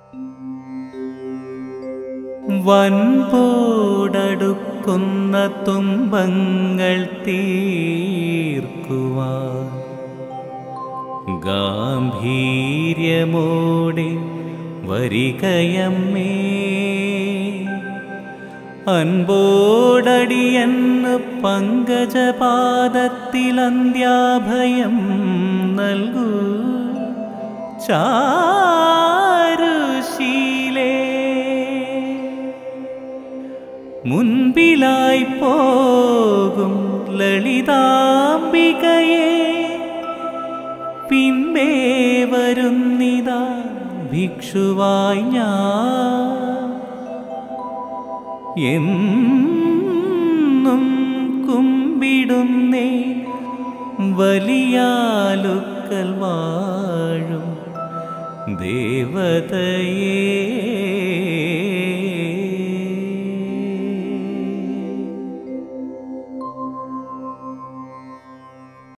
വൻപോടടുക്കുന്ന തുമ്പങ്ങൾ തീർക്കുവാൻ ഗാംഭീര്യമോടെ വരികയമ്മേ അൻപോടടിയന്ന് പങ്കജപാദത്തിലന്ത്യാഭയം നൽകൂ ചാരുശീലേ മുൻപിലായി പോകും ലളിതാംബികയെ പിന്നേ വരുന്നിതാ ഭിക്ഷുവായി ഞാൻ എന്നും കുമ്പിടുന്നേ വലിയാലുക്കൽ വാഴും ദേവതയേ